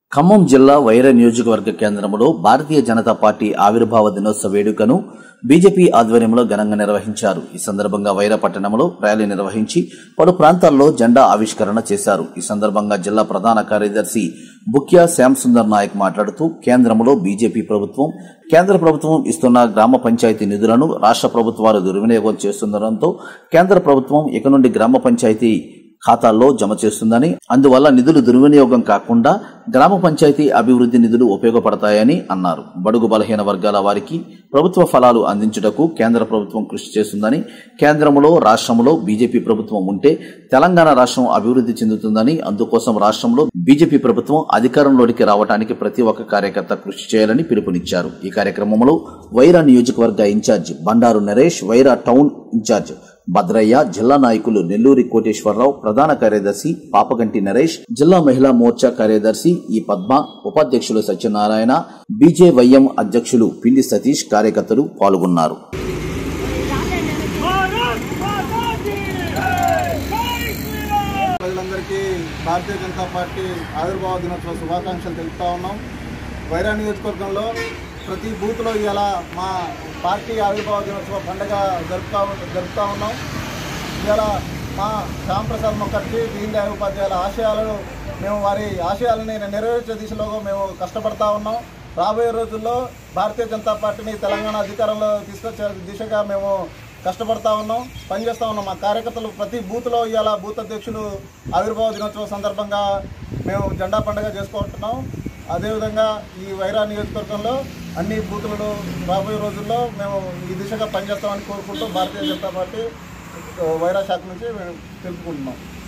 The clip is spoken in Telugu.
ఖమ్మం జిల్లా వైర నియోజకవర్గ కేంద్రంలో భారతీయ జనతా పార్టీ ఆవిర్భావ దినోత్సవ వేడుకను బీజేపీ ఆధ్వర్యంలో ఘనంగా నిర్వహించారు ఈ సందర్భంగా వైర పట్టణంలో ర్యాలీ నిర్వహించి పలు ప్రాంతాల్లో జెండా ఆవిష్కరణ చేశారు ఈ సందర్భంగా జిల్లా ప్రధాన కార్యదర్శి బుక్యా శ్యామ్ సుందర్ నాయక్ మాట్లాడుతూ కేంద్రంలో బీజేపీ ప్రభుత్వం కేంద్ర ప్రభుత్వం ఇస్తున్న గ్రామ పంచాయతీ నిధులను రాష్ట్ర ప్రభుత్వాలు దుర్వినియోగం చేస్తుండటంతో కేంద్ర ప్రభుత్వం ఇక నుండి గ్రామ పంచాయతీ ఖాతాల్లో జమ చేస్తుందని అందువల్ల నిధులు దుర్వినియోగం కాకుండా గ్రామ పంచాయతీ అభివృద్ధి నిధులు ఉపయోగపడతాయని అన్నారు బడుగు బలహీన వర్గాల వారికి ప్రభుత్వ ఫలాలు అందించుటకు కేంద్ర ప్రభుత్వం కృషి చేస్తుందని కేంద్రంలో రాష్ట్రంలో బీజేపీ ప్రభుత్వం ఉంటే తెలంగాణ రాష్ట్రం అభివృద్ధి చెందుతుందని అందుకోసం రాష్ట్రంలో బీజేపీ ప్రభుత్వం అధికారంలోకి రావడానికి ప్రతి ఒక్క కార్యకర్త కృషి చేయాలని పిలుపునిచ్చారు ఈ కార్యక్రమంలో వైరా నియోజకవర్గ incharge Bandaru Naresh Wyra town incharge Bhadraiah జిల్లా నాయకులు నెల్లూరి కోటేశ్వరరావు ప్రధాన కార్యదర్శి పాపగంటి నరేష్ జిల్లా మహిళా మోర్చా కార్యదర్శి ఈ పద్మ ఉపాధ్యక్షులు సత్యనారాయణ బీజేవైఎం అధ్యక్షులు పిండి సతీష్ కార్యకర్తలు పాల్గొన్నారు भारत माता की जय श्रीराम ప్రజలందరికీ భారతీయ జనతా పార్టీ ఆవిర్భావ దినోత్సవ శుభాకాంక్షలు తెలుపుతా ఉన్నాం వైరా నియోజకవర్గంలో ప్రతి బూత్లో ఇలా మా పార్టీ ఆవిర్భావ దినోత్సవ పండుగ జరుపుతా జరుపుతా ఉన్నాం ఇవాళ మా శ్యామప్రసాద్ ముఖర్జీ దీన్ దయాళ్ ఉపాధ్యాయుల ఆశయాలను మేము వారి ఆశయాలని నెరవేర్చే దిశలో మేము కష్టపడతా ఉన్నాం రాబోయే రోజుల్లో భారతీయ జనతా పార్టీని తెలంగాణ అధికారంలో తీసుకొచ్చే దిశగా మేము కష్టపడతా ఉన్నాం పనిచేస్తా ఉన్నాం మా కార్యకర్తలు ప్రతి బూత్లో ఇవాళ బూత్ అధ్యక్షులు ఆవిర్భావ దినోత్సవం సందర్భంగా మేము జెండా పండుగ చేసుకుంటున్నాం అదేవిధంగా ఈ వైరా నియోజకవర్గంలో అన్ని బూతులలో రాబోయే రోజుల్లో మేము ఈ దిశగా పనిచేస్తామని కోరుకుంటూ భారతీయ జనతా పార్టీ వైరా శాఖ నుంచి మేము తెలుపుకుంటున్నాం